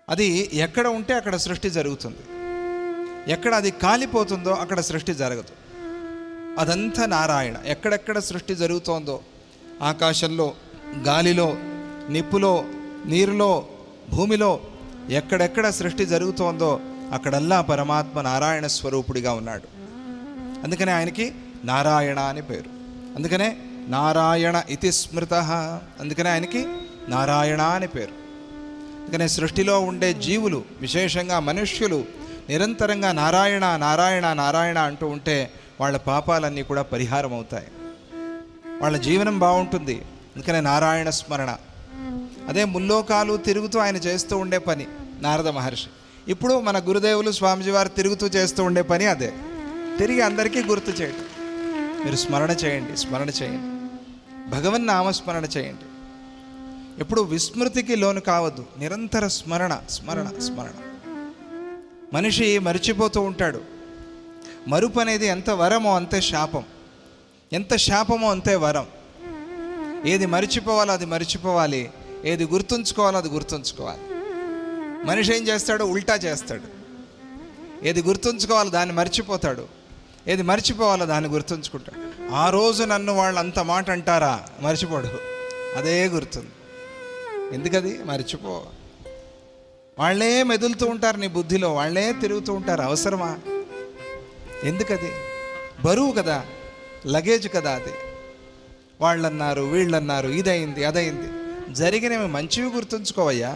అది ఎక్కడ ఉంటే అక్కడ సృష్టి జరుగుతుంది ఎక్కడ అది కాలిపోతుందో అక్కడ సృష్టి జరగదు అదంతా నారాయణ ఎక్కడెక్కడ సృష్టి జరుగుతోందో ఆకాశంలో గాలిలో నిప్పులో నీరులో భూమిలో ఎక్కడెక్కడ సృష్టి జరుగుతోందో అక్కడల్లా పరమాత్మ నారాయణ స్వరూపుడిగా ఉన్నాడు అందుకనే ఆయనకి నారాయణ అని పేరు అందుకనే నారాయణ ఇతి స్మృత అందుకనే ఆయనకి నారాయణ అని పేరు అందుకనే సృష్టిలో ఉండే జీవులు విశేషంగా మనుష్యులు నిరంతరంగా నారాయణ నారాయణ నారాయణ అంటూ ఉంటే వాళ్ళ పాపాలన్నీ కూడా పరిహారం అవుతాయి వాళ్ళ జీవనం బాగుంటుంది అందుకనే నారాయణ స్మరణ అదే ముల్లోకాలు తిరుగుతూ ఆయన చేస్తూ ఉండే పని నారద మహర్షి ఇప్పుడు మన గురుదేవులు స్వామిజీ వారు తిరుగుతూ చేస్తూ ఉండే పని అదే తిరిగి అందరికీ గుర్తు చేయడం మీరు స్మరణ చేయండి స్మరణ చేయండి భగవన్ నామస్మరణ చేయండి ఎప్పుడు విస్మృతికి లోను కావద్దు నిరంతర స్మరణ స్మరణ స్మరణ మనిషి మరిచిపోతూ ఉంటాడు మరుపు అనేది ఎంత వరమో అంతే శాపం ఎంత శాపమో అంతే వరం ఏది మరిచిపోవాలో అది మరిచిపోవాలి ఏది గుర్తుంచుకోవాలో అది గుర్తుంచుకోవాలి మనిషి ఏం చేస్తాడు ఉల్టా చేస్తాడు ఏది గుర్తుంచుకోవాలో దాన్ని మర్చిపోతాడు ఏది మర్చిపోవాలో దాన్ని గుర్తుంచుకుంటాడు ఆ రోజు నన్ను వాళ్ళు అంత మాట అంటారా మర్చిపోడు అదే గుర్తుంది ఎందుకది మర్చిపో వాళ్ళే మెదులుతూ ఉంటారు నీ బుద్ధిలో వాళ్ళే తిరుగుతూ ఉంటారు అవసరమా ఎందుకది బరువు కదా లగేజ్ కదా అది వాళ్ళన్నారు వీళ్ళన్నారు ఇదైంది అదైంది జరిగినవి మంచివి గుర్తుంచుకోవయ్యా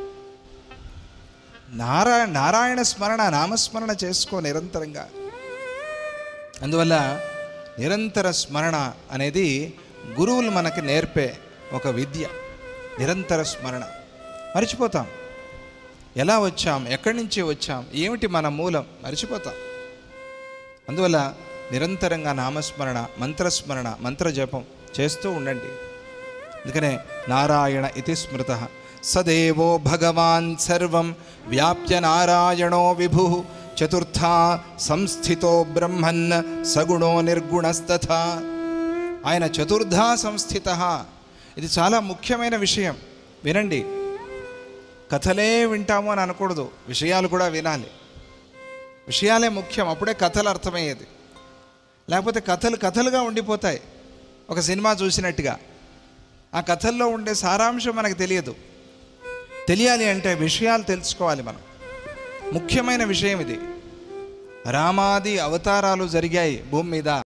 నారాయణ నారాయణ స్మరణ నామస్మరణ చేసుకో నిరంతరంగా అందువల్ల నిరంతర స్మరణ అనేది గురువులు మనకి నేర్పే ఒక విద్య నిరంతర స్మరణ మర్చిపోతాం ఎలా వచ్చాం ఎక్కడి నుంచి వచ్చాం ఏమిటి మన మూలం మర్చిపోతాం అందువల్ల నిరంతరంగా నామస్మరణ మంత్రస్మరణ మంత్రజపం చేస్తూ ఉండండి అందుకనే నారాయణ ఇది స్మృత సదేవో భగవాన్ సర్వం వ్యాప్య నారాయణో విభు చతుర్థ సంస్థితో బ్రహ్మన్ సగుణో నిర్గుణస్తథ ఆయన చతుర్థ సంస్థిత ఇది చాలా ముఖ్యమైన విషయం వినండి కథలే వింటాము అని అనకూడదు విషయాలు కూడా వినాలి విషయాలే ముఖ్యం అప్పుడే కథలు అర్థమయ్యేది లేకపోతే కథలు కథలుగా ఉండిపోతాయి ఒక సినిమా చూసినట్టుగా ఆ కథల్లో ఉండే సారాంశం మనకు తెలియదు తెలియాలి అంటే విషయాలు తెలుసుకోవాలి మనం ముఖ్యమైన విషయం ఇది రామాది అవతారాలు జరిగాయి భూమి మీద